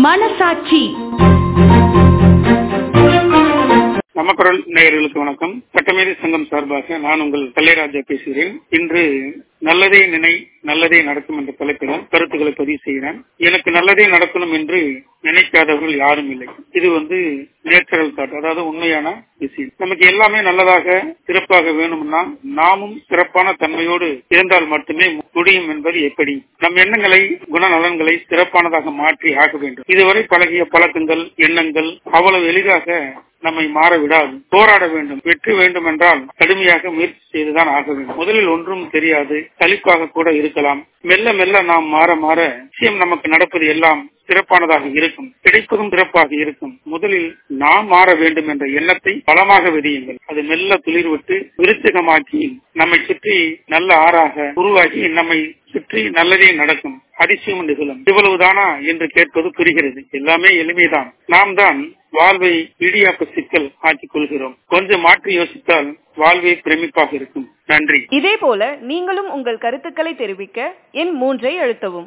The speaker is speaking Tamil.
மனசாட்சி நமக்குரல் நேயர்களுக்கு வணக்கம் சட்டமேதை சங்கம் சார்பாக நான் உங்கள் கல்லைராஜா பேசுகிறேன் இன்று நல்லதே நினை நல்லதே நடக்கும் என்ற தலைப்பில் கருத்துக்களை பதிவு செய்கிறேன் எனக்கு நல்லதே நடக்கணும் என்று நினைக்காதவர்கள் யாரும் இல்லை இது வந்து நேச்சுரல் தாட் அதாவது உண்மையான விஷயம் நமக்கு எல்லாமே நல்லதாக சிறப்பாக வேணும்னா நாமும் சிறப்பான தன்மையோடு இருந்தால் மட்டுமே முடியும் என்பது எப்படி நம் எண்ணங்களை குணநலன்களை சிறப்பானதாக மாற்றி ஆக வேண்டும் இதுவரை பழகிய பழக்கங்கள் எண்ணங்கள் அவ்வளவு எளிதாக நம்மை மாற விடாது போராட வேண்டும் வெற்றி வேண்டும் என்றால் கடுமையாக முயற்சி செய்துதான் ஆக வேண்டும் முதலில் ஒன்றும் தெரியாது சலிப்பாக கூட இருக்கலாம் மெல்ல மெல்ல நாம் மாற மாற விஷயம் நமக்கு நடப்பது எல்லாம் சிறப்பானதாக இருக்கும் கிடைப்பதும் சிறப்பாக இருக்கும் முதலில் நாம் மாற வேண்டும் என்ற எண்ணத்தை பலமாக விதியுங்கள் அது மெல்ல துளிர்விட்டு விருச்சகமாக்கி நம்மை சுற்றி நல்ல ஆறாக உருவாகி நம்மை சுற்றி நல்லதே நடக்கும் அதிசயம் நிகழும் இவ்வளவுதானா என்று கேட்பது புரிகிறது எல்லாமே எளிமைதான் நாம் தான் வாழ்வை இடியாக்க சிக்கல் ஆக்கிக் கொள்கிறோம் கொஞ்சம் மாற்றி யோசித்தால் வாழ்வே பிரமிப்பாக இருக்கும் நன்றி இதே போல நீங்களும் உங்கள் கருத்துக்களை தெரிவிக்க எண் மூன்றை அழுத்தவும்